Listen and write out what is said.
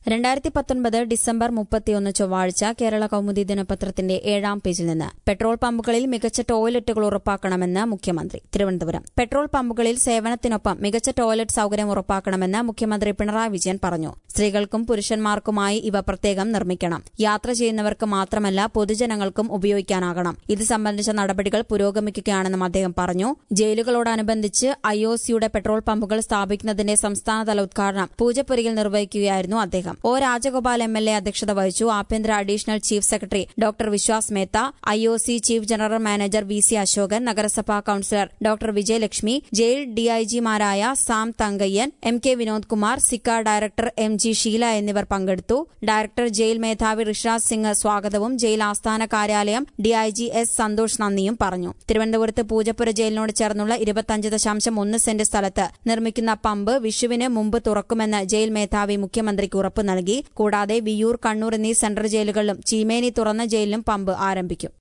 രണ്ടായിരത്തി പത്തൊൻപത് ഡിസംബർ മുപ്പത്തിയൊന്ന് ചൊവ്വാഴ്ച കേരള കൌമുദി ദിനപത്രത്തിന്റെ ഏഴാം പേജിൽ നിന്ന് പെട്രോൾ പമ്പുകളിൽ മികച്ച ടോയ്ലറ്റുകൾ ഉറപ്പാക്കണമെന്ന് മുഖ്യമന്ത്രി തിരുവനന്തപുരം പെട്രോൾ പമ്പുകളിൽ സേവനത്തിനൊപ്പം മികച്ച ടോയ്ലറ്റ് സൌകര്യം ഉറപ്പാക്കണമെന്ന് മുഖ്യമന്ത്രി പിണറായി വിജയൻ പറഞ്ഞു സ്ത്രീകൾക്കും പുരുഷന്മാർക്കുമായി ഇവ പ്രത്യേകം നിർമ്മിക്കണം യാത്ര ചെയ്യുന്നവർക്ക് മാത്രമല്ല പൊതുജനങ്ങൾക്കും ഉപയോഗിക്കാനാകണം ഇത് സംബന്ധിച്ച നടപടികൾ പുരോഗമിക്കുകയാണെന്നും അദ്ദേഹം പറഞ്ഞു ജയിലുകളോടനുബന്ധിച്ച് ഐഒസിയുടെ പെട്രോൾ പമ്പുകൾ സ്ഥാപിക്കുന്നതിന്റെ സംസ്ഥാനതല ഉദ്ഘാടനം പൂജപ്പുരയിൽ നിർവഹിക്കുകയായിരുന്നു അദ്ദേഹം O Rajagopal M L A അധ്യക്ഷത വഹിച്ചു ആഭ്യന്തര additional chief secretary doctor Vishwas Mehta IOC chief general manager V C Ashokan നഗരസഭാ കൌൺസിലർ ഡോക്ടർ വിജയലക്ഷ്മി ജയിൽ ഡിഐജിമാരായ Sam Thankayyan M K Vinod Kumar SICA director M G Sheela എന്നിവർ പങ്കെടുത്തു ഡയറക്ടർ ജയിൽ മേധാവി ഋഷിരാജ് സിംഗ് സ്വാഗതവും ജയിൽ ആസ്ഥാന കാര്യാലയം ഡിഐജി എസ് സന്തോഷ് നന്ദിയും പറഞ്ഞു തിരുവനന്തപുരത്ത് പൂജപ്പുര ജയിലിനോട് ചേർന്നുള്ള ഇരുപത്തഞ്ച് ദശാംശം ഒന്ന് സെന്റ് സ്ഥലത്ത് നിർമ്മിക്കുന്ന പമ്പ് വിഷുവിന് മുമ്പ് തുറക്കുമെന്ന് ജയിൽ മേധാവി മുഖ്യമന്ത്രിക്ക് ഉറപ്പ് നൽകി കൂടാതെ വിയൂർ കണ്ണൂർ എന്നീ സെൻട്രൽ ജയിലുകളിലും ചീമേനി തുറന്ന ജയിലിലും പമ്പ് ആരംഭിക്കും